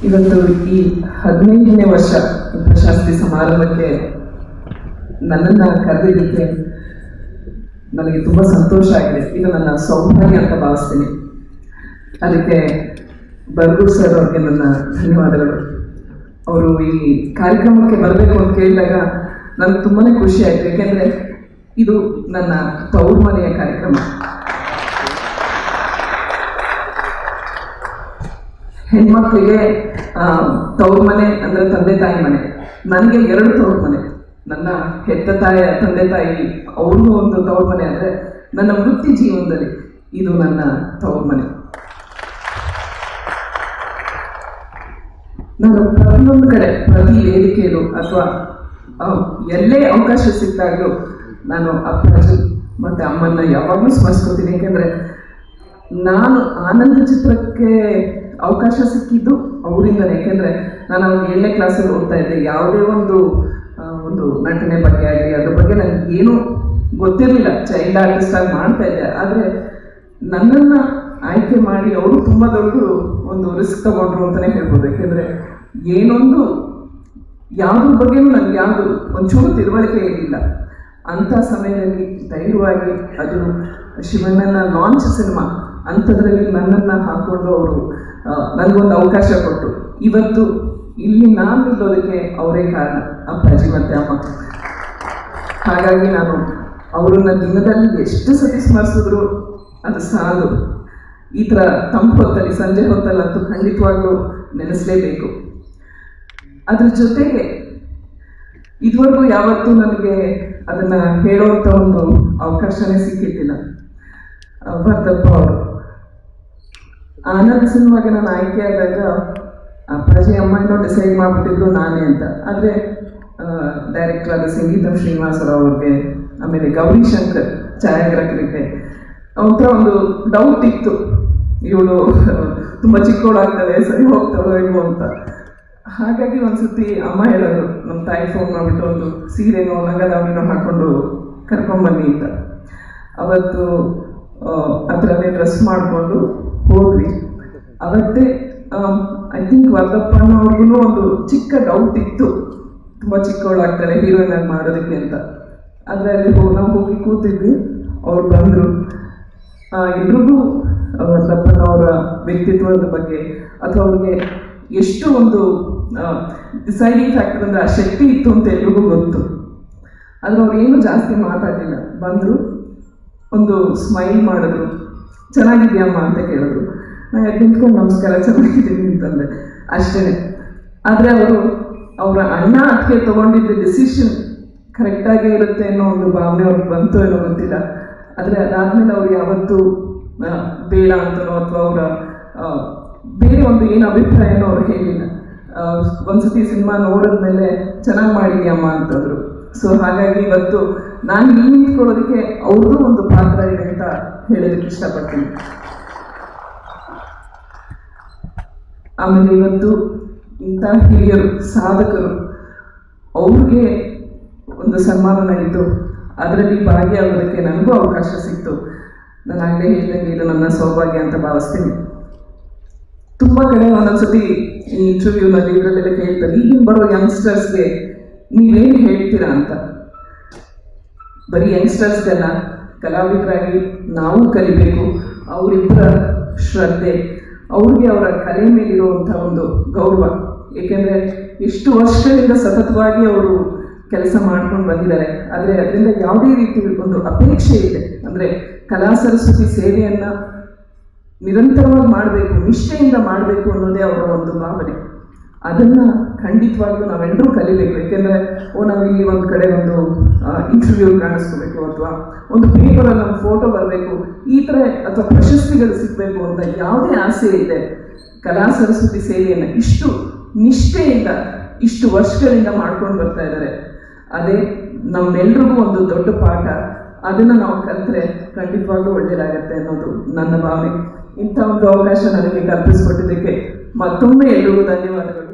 ಇವತ್ತು ಈ ಹದಿನೈದನೇ ವರ್ಷ ಪ್ರಶಸ್ತಿ ಸಮಾರಂಭಕ್ಕೆ ನನ್ನನ್ನು ಕರೆದಿದ್ದಕ್ಕೆ ನನಗೆ ತುಂಬ ಸಂತೋಷ ಆಗಿದೆ ಇದು ನನ್ನ ಸೌಭಾಗ್ಯ ಅಂತ ಭಾವಿಸ್ತೀನಿ ಅದಕ್ಕೆ ಬರ್ಗೂರ್ ಸರ್ ಅವ್ರಿಗೆ ನನ್ನ ಧನ್ಯವಾದಗಳು ಅವರು ಈ ಕಾರ್ಯಕ್ರಮಕ್ಕೆ ಬರಬೇಕು ಅಂತ ಕೇಳಿದಾಗ ನನಗೆ ತುಂಬಾ ಖುಷಿ ಆಯಿತು ಯಾಕೆಂದರೆ ಇದು ನನ್ನ ತವ್ರ ಮನೆಯ ಕಾರ್ಯಕ್ರಮ ಹೆಣ್ಮಕ್ಳಿಗೆ ಆ, ತವ್ರ ಮನೆ ಅಂದರೆ ತಂದೆ ತಾಯಿ ಮನೆ ನನಗೆ ಎರಡು ತವ್ರ ಮನೆ ನನ್ನ ಹೆತ್ತ ತಾಯಿ ತಂದೆ ತಾಯಿ ಅವ್ರಿಗೂ ಒಂದು ತವ್ರ ಮನೆ ಅಂದರೆ ನನ್ನ ವೃತ್ತಿ ಜೀವನದಲ್ಲಿ ಇದು ನನ್ನ ತವ್ರ ಮನೆ ನಾನು ಪ್ರತಿಯೊಂದು ಕಡೆ ಪ್ರತಿ ವೇದಿಕೆಯಲ್ಲೂ ಅಥವಾ ಎಲ್ಲೇ ಅವಕಾಶ ಸಿಕ್ಕಾಗಲೂ ನಾನು ಅಪ್ಪಾಜಿ ಮತ್ತು ಅಮ್ಮನ್ನ ಯಾವಾಗಲೂ ಸ್ಮರಿಸ್ಕೊತೀನಿ ಯಾಕೆಂದರೆ ನಾನು ಆನಂದ ಚಿತ್ರಕ್ಕೆ ಅವಕಾಶ ಸಿಕ್ಕಿದ್ದು ಅವರಿಂದನೇ ಯಾಕೆಂದರೆ ನಾನು ಅವಾಗ ಏಳನೇ ಕ್ಲಾಸಲ್ಲಿ ಓದ್ತಾ ಇದ್ದೆ ಯಾವುದೇ ಒಂದು ಆ, ಒಂದು ನಟನೆ ಬಗ್ಗೆ ಆಗಲಿ ಅದ್ರ ಬಗ್ಗೆ ನನಗೆ ಏನೂ ಗೊತ್ತಿರಲಿಲ್ಲ ಚೈಲ್ಡ್ ಆರ್ಟಿಸ್ಟ್ ಆಗಿ ಮಾಡ್ತಾ ಇದ್ದೆ ಆದರೆ ನನ್ನನ್ನು ಆಯ್ಕೆ ಮಾಡಿ ಅವರು ತುಂಬ ದೊಡ್ಡ ಒಂದು ರಿಸ್ಕ್ ತಗೊಂಡ್ರು ಅಂತಲೇ ಹೇಳ್ಬೋದು ಯಾಕೆಂದರೆ ಏನೊಂದು ಯಾವುದ್ರ ಬಗ್ಗೆನೂ ನನಗೆ ಯಾವುದು ಒಂಚೂರು ತಿಳುವಳಿಕೆ ಇರಲಿಲ್ಲ ಅಂಥ ಸಮಯದಲ್ಲಿ ಧೈರ್ಯವಾಗಿ ಅದು ಶಿವಣ್ಣನ ಲಾಂಚ್ ಸಿನಿಮಾ ಅಂಥದ್ರಲ್ಲಿ ನನ್ನನ್ನು ಹಾಕ್ಕೊಂಡು ಅವರು ನನಗೊಂದು ಅವಕಾಶ ಕೊಟ್ಟರು ಇವತ್ತು ಇಲ್ಲಿ ನಾನು ನಿಲ್ಲೋದಕ್ಕೆ ಅವರೇ ಕಾರಣ ಅಪ್ಪಾಜಿ ಮತ್ತು ಅಮ್ಮ ಹಾಗಾಗಿ ನಾನು ಅವರನ್ನ ದಿನದಲ್ಲಿ ಎಷ್ಟು ಸತಿ ಸ್ಮರಿಸಿದ್ರು ಅದು ಸಾಲು ಈ ಥರ ತಂಪು ಹೊತ್ತಲ್ಲಿ ಸಂಜೆ ಹೊತ್ತಲ್ಲಂತೂ ಖಂಡಿತವಾಗ್ಲೂ ನೆನೆಸಲೇಬೇಕು ಅದ್ರ ಜೊತೆಗೆ ಇದುವರೆಗೂ ಯಾವತ್ತೂ ನನಗೆ ಅದನ್ನ ಹೇಳೋಂಥ ಒಂದು ಅವಕಾಶನೇ ಸಿಕ್ಕಿದ್ದಿಲ್ಲ ಆ, ಭರತಪ್ಪ ಅವರು ಆನಂದ್ ಸಿನಿಮಾಗೆ ನಾನು ಆಯ್ಕೆ ಆದಾಗ ಅಪ್ಪಾಜಿ ಅಮ್ಮನೂ ಡಿಸೈಡ್ ಮಾಡಿಬಿಟ್ಟಿದ್ದು ನಾನೇ ಅಂತ ಆದರೆ ಡೈರೆಕ್ಟರ್ ಆದ ಸಂಗೀತಂ ಶ್ರೀನಿವಾಸರಾವ್ ಅವ್ರಿಗೆ ಆಮೇಲೆ ಗೌರಿ ಶಂಕರ್ ಛಾಯಾಗ್ರಾಹಕರಿಗೆ ಒಂಥರ ಒಂದು ಡೌಟ್ ಇತ್ತು ಇವಳು ತುಂಬ ಚಿಕ್ಕವಳಾಗ್ತವೆ ಸರಿ ಹೋಗ್ತಾಳೋ ಇಲ್ವೋ ಅಂತ ಹಾಗಾಗಿ ಒಂದ್ಸತಿ ಅಮ್ಮ ಹೇಳೋದು ನಮ್ಮ ತಾಯಿ ಫೋನ್ ಮಾಡಿಬಿಟ್ಟು ಒಂದು ಸೀರೆನೋ ಲಂಗದಾವಣಿನೋ ಹಾಕೊಂಡು ಕರ್ಕೊಂಬನ್ನಿ ಅಂತ ಅವತ್ತು ಆ, ಆ ಥರನೇ ಡ್ರೆಸ್ ಮಾಡಿಕೊಂಡು ಹೋದ್ವಿ ಅವತ್ತೇ ಐ ಥಿಂಕ್ ವರ್ಧಪ್ಪನವ್ರಿಗೂ ಒಂದು ಚಿಕ್ಕ ಡೌಟ್ ಇತ್ತು ತುಂಬ ಚಿಕ್ಕವಳಾಗ್ತಾಳೆ ಹೀರೋಯಿನ್ ಆಗಿ ಮಾಡೋದಕ್ಕೆ ಅಂತ ಆದರೆ ಅಲ್ಲಿ ಹೋಗಿ ನಾವು ಹೋಗಿ ಕೂತಿದ್ವಿ ಅವ್ರು ಬಂದರು ಎಲ್ರಿಗೂ ವರ್ಧಪ್ಪನವರ ವ್ಯಕ್ತಿತ್ವದ ಬಗ್ಗೆ ಅಥವಾ ಅವ್ರಿಗೆ ಎಷ್ಟು ಒಂದು ಡಿಸೈಡಿಂಗ್ ಫ್ಯಾಕ್ಟರ್ ಅಂದರೆ ಆ ಶಕ್ತಿ ಇತ್ತು ಅಂತ ಎಲ್ರಿಗೂ ಗೊತ್ತು ಆದರೆ ಅವ್ರು ಏನು ಜಾಸ್ತಿ ಮಾತಾಡಲಿಲ್ಲ ಬಂದರು ಒಂದು ಸ್ಮೈಲ್ ಮಾಡಿದ್ರು ಚೆನ್ನಾಗಿದ್ಯಮ್ಮ ಅಂತ ಕೇಳಿದ್ರು ನಾನು ಎದ್ದು ನಿಂತ್ಕೊಂಡು ನಮಸ್ಕಾರ ಚೆನ್ನಾಗಿದ್ದೀನಿ ಅಂತಂದೆ ಅಷ್ಟೇ ಆದರೆ ಅವರು ಅವರ ಅಣ್ಣ ಅದಕ್ಕೆ ತೊಗೊಂಡಿದ್ದ ಡಿಸಿಷನ್ ಕರೆಕ್ಟಾಗೇ ಇರುತ್ತೆ ಅನ್ನೋ ಒಂದು ಭಾವನೆ ಅವ್ರಿಗೆ ಬಂತು ಏನೋ ಗೊತ್ತಿಲ್ಲ ಆದರೆ ಅದಾದಮೇಲೆ ಅವ್ರು ಯಾವತ್ತೂ ಆ, ಬೇಡ ಅಂತನೋ ಅಥವಾ ಅವರ ಬೇರೆ ಒಂದು ಏನು ಅಭಿಪ್ರಾಯನೋ ಅವ್ರು ಹೇಳಿಲ್ಲ ಆ, ಒಂದ್ಸತಿ ಸಿನಿಮಾ ನೋಡಿದ್ಮೇಲೆ ಚೆನ್ನಾಗಿ ಮಾಡಿದ್ಯಮ್ಮ ಅಂತಂದ್ರು ಸೊ ಹಾಗಾಗಿ ಇವತ್ತು ನಾನು ಇಲ್ಲಿ ನಿಂತ್ಕೊಳ್ಳೋದಕ್ಕೆ ಅವ್ರದ್ದು ಒಂದು ಪಾತ್ರ ಇದೆ ಅಂತ ಹೇಳೋದಕ್ಕೆ ಇಷ್ಟಪಡ್ತೀನಿ ಆಮೇಲೆ ಇವತ್ತು ಇಂಥ ಹಿರಿಯರು ಸಾಧಕರು ಅವ್ರಿಗೆ ಒಂದು ಸನ್ಮಾನ ನಡೀತು ಅದರಲ್ಲಿ ಭಾಗಿಯಾಗೋದಕ್ಕೆ ನನಗೂ ಅವಕಾಶ ಸಿಕ್ತು ನಾನು ಆಗಲೇ ಹೇಳಿದಂಗೆ ಇದು ನನ್ನ ಸೌಭಾಗ್ಯ ಅಂತ ಭಾವಿಸ್ತೀನಿ ತುಂಬ ಕಡೆ ಒಂದೊಂದ್ಸತಿ ಈ ಇಂಟರ್ವ್ಯೂನಲ್ಲಿ ಇದರಲ್ಲೆಲ್ಲ ಕೇಳ್ತಾರೆ ಈಗಿನ ಬರೋ ಯಂಗ್ಸ್ಟರ್ಸ್ಗೆ ನೀವೇನು ಹೇಳ್ತೀರಾ ಅಂತ ಬರೀ ಯಂಗ್ಸ್ಟರ್ಸ್ಗೆಲ್ಲ ಕಲಾವಿದರಾಗಿ ನಾವು ಕಲಿಬೇಕು ಅವರಿಬ್ಬರ ಶ್ರದ್ಧೆ ಅವ್ರಿಗೆ ಅವರ ಕಲೆ ಮೇಲಿರುವಂಥ ಒಂದು ಗೌರವ ಏಕೆಂದರೆ ಎಷ್ಟು ವರ್ಷಗಳಿಂದ ಸತತವಾಗಿ ಅವರು ಕೆಲಸ ಮಾಡ್ಕೊಂಡು ಬಂದಿದ್ದಾರೆ ಆದರೆ ಅದರಿಂದ ಯಾವುದೇ ರೀತಿ ಒಂದು ಅಪೇಕ್ಷೆ ಇದೆ ಅಂದರೆ ಕಲಾ ಸರಸ್ವತಿ ಸೇವೆಯನ್ನು ನಿರಂತರವಾಗಿ ಮಾಡಬೇಕು ನಿಷ್ಠೆಯಿಂದ ಮಾಡಬೇಕು ಅನ್ನೋದೇ ಅವರ ಒಂದು ಭಾವನೆ ಅದನ್ನು ಖಂಡಿತವಾಗ್ಲೂ ನಾವೆಲ್ಲರೂ ಕಲಿಬೇಕು ಯಾಕೆಂದರೆ ಓ ನಾವು ಇಲ್ಲಿ ಒಂದು ಕಡೆ ಒಂದು ಇಂಟರ್ವ್ಯೂ ಕಾಣಿಸ್ಕೋಬೇಕು ಅಥವಾ ಒಂದು ಪೇಪರಲ್ಲಿ ನಮ್ಮ ಫೋಟೋ ಬರಬೇಕು ಈ ಥರ ಅಥವಾ ಪ್ರಶಸ್ತಿಗಳು ಸಿಗಬೇಕು ಅಂತ ಯಾವುದೇ ಆಸೆ ಇದೆ ಕಲಾ ಸರಸ್ವತಿ ಸೇವೆಯನ್ನು ಇಷ್ಟು ನಿಷ್ಠೆಯಿಂದ ಇಷ್ಟು ವರ್ಷಗಳಿಂದ ಮಾಡ್ಕೊಂಡು ಬರ್ತಾ ಇದ್ದಾರೆ ಅದೇ ನಮ್ಮೆಲ್ರಿಗೂ ಒಂದು ದೊಡ್ಡ ಪಾಠ ಅದನ್ನು ನಾವು ಕಲಿತ್ರೆ ಖಂಡಿತವಾಗ್ಲೂ ಒಳ್ಳೆಯದಾಗತ್ತೆ ಅನ್ನೋದು ನನ್ನ ಭಾವನೆ ಇಂಥ ಒಂದು ಅವಕಾಶ ನನಗೆ ಕಲ್ಪಿಸ್ಕೊಟ್ಟಿದ್ದಕ್ಕೆ ಮತ್ತೊಮ್ಮೆ ಎಲ್ರಿಗೂ ಧನ್ಯವಾದಗಳು